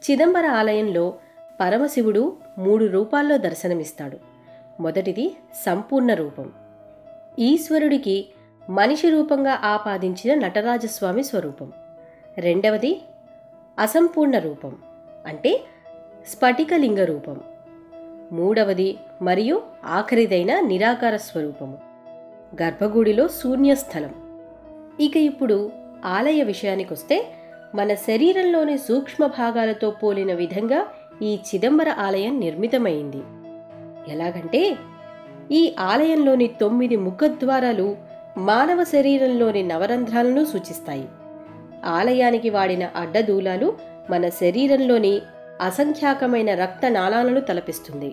చిదంబర ఆలయంలో పరమశివుడు మూడు రూపాల్లో దర్శనమిస్తాడు మొదటిది సంపూర్ణ రూపం ఈశ్వరుడికి మనిషి రూపంగా ఆపాదించిన నటరాజస్వామి స్వరూపం రెండవది అసంపూర్ణ రూపం అంటే స్ఫటికలింగ రూపం మూడవది మరియు ఆఖరిదైన నిరాకార స్వరూపము గర్భగుడిలో శూన్యస్థలం ఇక ఇప్పుడు ఆలయ విషయానికొస్తే మన శరీరంలోని సూక్ష్మ భాగాలతో పోలిన విధంగా ఈ చిదంబర ఆలయం నిర్మితమైంది ఎలాగంటే ఈ ఆలయంలోని తొమ్మిది ముఖద్వారాలు మానవ శరీరంలోని నవరంధ్రాలను సూచిస్తాయి ఆలయానికి వాడిన అడ్డదూలాలు మన శరీరంలోని అసంఖ్యాకమైన రక్తనాళాలను తలపిస్తుంది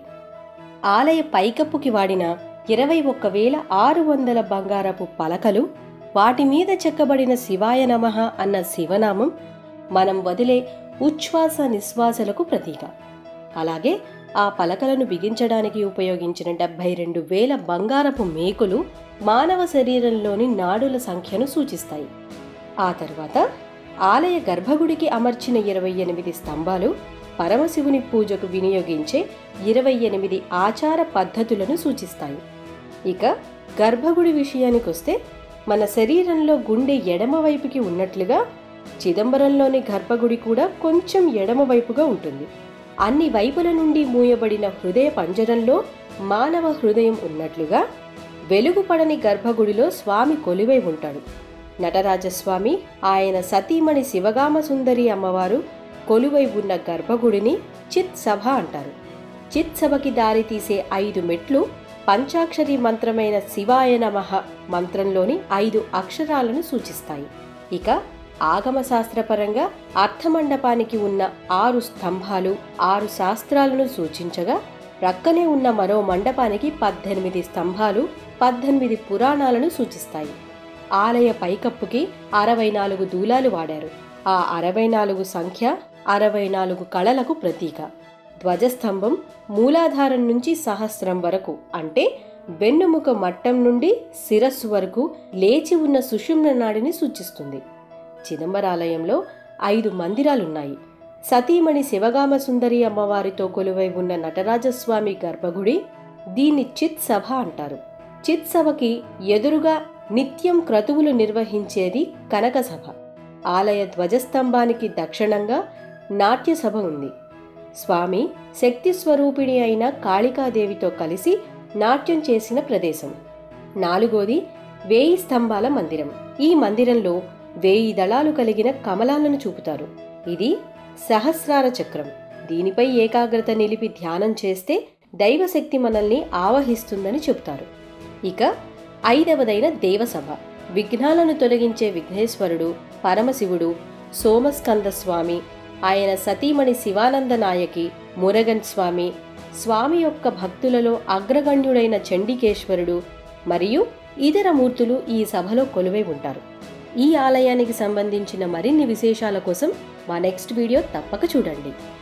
ఆలయ పైకప్పుకి వాడిన ఇరవై ఒక్క వేల ఆరు వందల బంగారపు పలకలు వాటి మీద చెక్కబడిన శివాయ నమః అన్న శివనామం మనం వదిలే ఉచ్ఛ్వాస నిశ్వాసలకు ప్రతీక అలాగే ఆ పలకలను బిగించడానికి ఉపయోగించిన డెబ్బై రెండు వేల బంగారపు మేకులు మానవ శరీరంలోని నాడుల సంఖ్యను సూచిస్తాయి ఆ తర్వాత ఆలయ గర్భగుడికి అమర్చిన ఇరవై ఎనిమిది స్తంభాలు పరమశివుని పూజకు వినియోగించే ఇరవై ఎనిమిది ఆచార పద్ధతులను సూచిస్తాయి ఇక గర్భగుడి విషయానికొస్తే మన శరీరంలో గుండె ఎడమ వైపుకి ఉన్నట్లుగా చిదంబరంలోని గర్భగుడి కూడా కొంచెం ఎడమ వైపుగా ఉంటుంది అన్ని వైపుల నుండి మూయబడిన హృదయ పంజరంలో మానవ హృదయం ఉన్నట్లుగా వెలుగుపడని గర్భగుడిలో స్వామి కొలువై ఉంటాడు నటరాజస్వామి ఆయన సతీమణి శివగామ సుందరి అమ్మవారు కొలువై ఉన్న గర్భగుడిని చిత్ సభ అంటారు చిత్ సభకి దారి తీసే ఐదు మెట్లు పంచాక్షరి మంత్రమైన శివాయ నమః మంత్రంలోని ఐదు అక్షరాలను సూచిస్తాయి ఇక ఆగమ శాస్త్రపరంగా అర్థమండపానికి ఉన్న ఆరు స్తంభాలు ఆరు శాస్త్రాలను సూచించగా ప్రక్కనే ఉన్న మరో మండపానికి పద్దెనిమిది స్తంభాలు పద్దెనిమిది పురాణాలను సూచిస్తాయి ఆలయ పైకప్పుకి అరవై నాలుగు దూలాలు వాడారు ఆ అరవై నాలుగు సంఖ్య అరవై నాలుగు కళలకు ప్రతీక ధ్వజస్తంభం మూలాధారం నుంచి సహస్రం వరకు అంటే వెన్నుముక మట్టం నుండి శిరస్సు వరకు లేచి ఉన్న సుషుమ్న నాడిని సూచిస్తుంది చిదంబరాలయంలో ఐదు మందిరాలున్నాయి సతీమణి శివగామ సుందరి అమ్మవారితో కొలువై ఉన్న నటరాజస్వామి గర్భగుడి దీన్ని చిత్ సభ అంటారు చిత్ సభకి ఎదురుగా నిత్యం క్రతువులు నిర్వహించేది కనక సభ ఆలయ ధ్వజస్తంభానికి దక్షిణంగా నాట్య సభ ఉంది స్వామి శక్తి స్వరూపిణి అయిన కాళికాదేవితో కలిసి నాట్యం చేసిన ప్రదేశం నాలుగోది వేయి స్తంభాల మందిరం ఈ మందిరంలో వేయి దళాలు కలిగిన కమలాలను చూపుతారు ఇది సహస్రార చక్రం దీనిపై ఏకాగ్రత నిలిపి ధ్యానం చేస్తే దైవశక్తి మనల్ని ఆవహిస్తుందని చెబుతారు ఇక ఐదవదైన దేవసభ విఘ్నాలను తొలగించే విఘ్నేశ్వరుడు పరమశివుడు సోమస్కంద స్వామి ఆయన సతీమణి శివానంద నాయకి మురగన్ స్వామి స్వామి యొక్క భక్తులలో అగ్రగణ్యుడైన చండికేశ్వరుడు మరియు ఇతర మూర్తులు ఈ సభలో కొలువై ఉంటారు ఈ ఆలయానికి సంబంధించిన మరిన్ని విశేషాల కోసం మా నెక్స్ట్ వీడియో తప్పక చూడండి